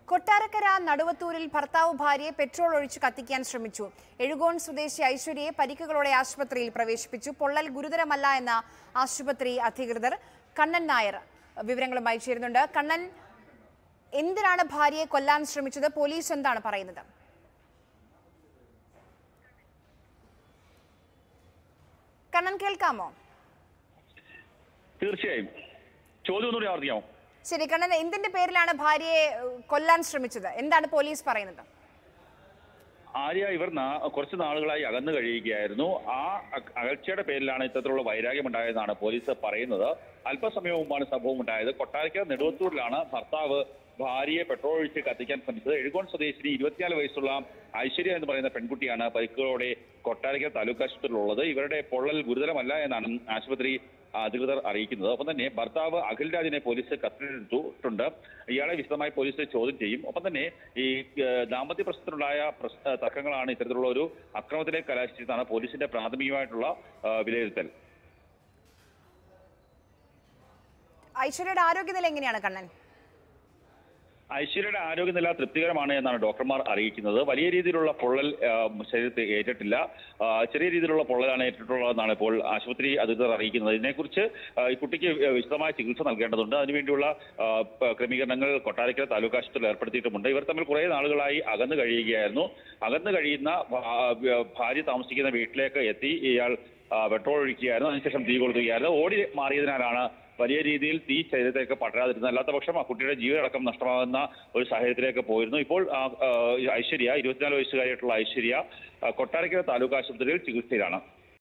കൊട്ടാരക്കര നടുവത്തൂരിൽ ഭർത്താവ് ഭാര്യയെ പെട്രോൾ ഒഴിച്ച് കത്തിക്കാൻ ശ്രമിച്ചു എഴുകോൺ സ്വദേശി ഐശ്വര്യയെ പരിക്കുകളോടെ ആശുപത്രിയിൽ പ്രവേശിപ്പിച്ചു പൊള്ളൽ ഗുരുതരമല്ല എന്ന ആശുപത്രി അധികൃതർ കണ്ണൻ നായർ വിവരങ്ങളുമായി ചേരുന്നുണ്ട് കണ്ണൻ എന്തിനാണ് ഭാര്യയെ കൊല്ലാൻ ശ്രമിച്ചത് പോലീസ് എന്താണ് പറയുന്നത് കണ്ണൻ കേൾക്കാമോ തീർച്ചയായും ചോദ്യം ഒന്നുകൂടി ആവർത്തിക്കാമോ ശരി കണ്ണൻ എന്തിന്റെ പേരിലാണ് ഭാര്യയെ ഏഹ്, കൊല്ലാൻ ശ്രമിച്ചത് എന്താണ് പോലീസ് പറയുന്നത് ആര്യ ഇവർ നാ- കുറച്ച് നാളുകളായി അകന്നു കഴിയുകയായിരുന്നു ആ അക- അകൽച്ചയുടെ പേരിലാണ് ഇത്തരത്തിലുള്ള വൈരാഗ്യം ഉണ്ടായതെന്നാണ് പോലീസ് പറയുന്നത് അല്പസമയം മുമ്പാണ് സംഭവം ഉണ്ടായത് കൊട്ടാരക്കര നെടുവത്തൂരിലാണ് ഭർത്താവ് ഭാര്യയെ പെട്രോൾ ഒഴിച്ച് കത്തിക്കാൻ ശ്രമിച്ചത് എഴുകോൺ സ്വദേശിനി ഇരുപത്തിനാല് വയസ്സുള്ള ഐശ്വര്യ എന്ന് പറയുന്ന പെൺകുട്ടിയാണ് പരിക്കുകളോടെ കൊട്ടാരക്കര താലൂക്ക് ആശുപത്രിയിലുള്ളത് ഇവരുടെ പൊള്ളൽ ഗുരുതരമല്ല എന്നാണ് ആശുപത്രി അധികൃതർ അറിയിക്കുന്നത് ഒപ്പം തന്നെ ഭർത്താവ് അഖിൽ രാജിനെ പോലീസ് കസ്റ്റഡിയിലെടുത്തിട്ടുണ്ട് ഇയാളെ വിശദമായി പോലീസ് ചോദ്യം ചെയ്യും ഒപ്പം തന്നെ ഈ ഏഹ്, ദാമ്പത്യ പ്രശ്നത്തിലുണ്ടായ പ്രശ്- ഏഹ്, തർക്കങ്ങളാണ് ഇത്തരത്തിലുള്ള ഒരു അക്രമത്തിലേക്ക് കലാശിച്ചതാണ് പോലീസിന്റെ പ്രാഥമികമായിട്ടുള്ള ഏഹ്, വിലയിരുത്തൽ ഐശ്വര്യയുടെ ആരോഗ്യനില എങ്ങനെയാണ് കണ്ണൻ ഐശ്വര്യയുടെ ആരോഗ്യനില തൃപ്തികരമാണ് എന്നാണ് ഡോക്ടർമാർ അറിയിക്കുന്നത് വലിയ രീതിയിലുള്ള പൊള്ളൽ ആ, ശരീരത്തിൽ ഏറ്റിട്ടില്ല ആ, ചെറിയ രീതിയിലുള്ള പൊള്ളലാണ് ഏറ്റിട്ടുള്ളതെന്നാണ് ഇപ്പോൾ ആശുപത്രി അധികൃതർ അറിയിക്കുന്നത് ഇതിനെക്കുറിച്ച് ആ, ഈ കുട്ടിക്ക് വിശദമായ ചികിത്സ നൽകേണ്ടതുണ്ട് അതിനുവേണ്ടിയുള്ള ആ, പ- ക്രമീകരണങ്ങൾ കൊട്ടാരക്കര താലൂക്ക് ആശുപത്രിയിൽ ഏർപ്പെടുത്തിയിട്ടുമുണ്ട് ഇവർ തമ്മിൽ കുറേ നാളുകളായി അകന്നു കഴിയുകയായിരുന്നു അകന്നു കഴിയുന്ന ഭാ- ഭാര്യ താമസിക്കുന്ന വീട്ടിലേക്ക് എത്തി ഇയാൾ ആ, പെട്രോൾ ഒഴിക്കുകയായിരുന്നു അതിനുശേഷം തീ കൊളുത്തുകയായിരുന്നു ഓടി മാറിയതിനാലാണ് വലിയ രീതിയിൽ തീ ശരീരത്തേക്ക് പടരാതിരുന്നത് അല്ലാത്ത പക്ഷം ആ കുട്ടിയുടെ ജീവനടക്കം നഷ്ടമാകുന്ന ഒരു സാഹചര്യത്തിലേക്ക് പോയിരുന്നു ഇപ്പോൾ ആ, ആ, ഐശ്വര്യ ഇരുപത്തിനാല് വയസ്സുകാരിയായിട്ടുള്ള ഐശ്വര്യ ആ, കൊട്ടാരക്കര താലൂക്ക് ആശുപത്രിയിൽ ചികിത്സയിലാണ്